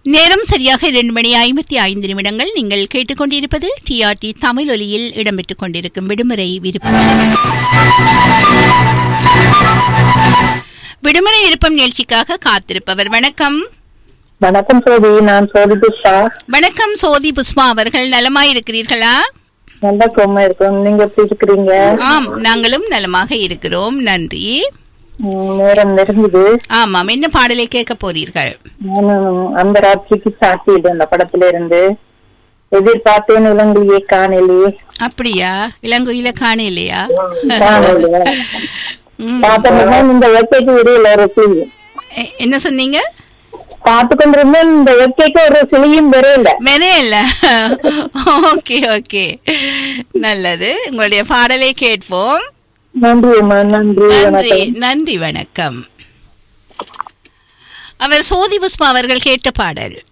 நேரம் சரியாக இரண்டு மணி ஐம்பத்தி ஐந்து நிமிடங்கள் நீங்கள் கேட்டுக்கொண்டிருப்பது டிஆர்டி தமிழ் ஒலியில் இடம்பெற்றுக் கொண்டிருக்கும் விடுமுறை விருப்பம் விடுமுறை விருப்பம் நிகழ்ச்சிக்காக காத்திருப்பவர் வணக்கம் வணக்கம் சோதி நான் சோதி புஷ்பா வணக்கம் சோதி புஷ்மா அவர்கள் நலமாய் இருக்கிறீர்களா நல்லா சும்மா இருக்கோம் நீங்க எப்படி இருக்கிறீங்க ஆம் நாங்களும் நலமாக இருக்கிறோம் நன்றி ம், நேரம் நெருங்குது ஆமாம் என்ன பாடலை கேட்க போறீர்கள் நானும் அந்த ராட்சிக்கு சாட்சியிடு அந்த படத்துல இருந்து எதிர்பார்த்தேன் இளங்கிலேயே காணலையே அப்படியா இளங்குயில காணலையா காணலையே ம். பார்த்தோம்னா இந்த வெக்கைக்கு விடையில ஒரு சிலி எ- என்ன சொன்னீங்க பார்த்து கொண்டிருந்தேன் இந்த வெக்கைக்கு ஒரு சிலியும் விரையில இல்ல ஓகே ஓகே நல்லது உங்களுடைய பாடலை கேட்போம் நன்றி அம்மா நன்றி நன்றி வணக்கம் நன்றி வணக்கம் அவர் சோதி புஷ்பா அவர்கள் கேட்ட பாடல்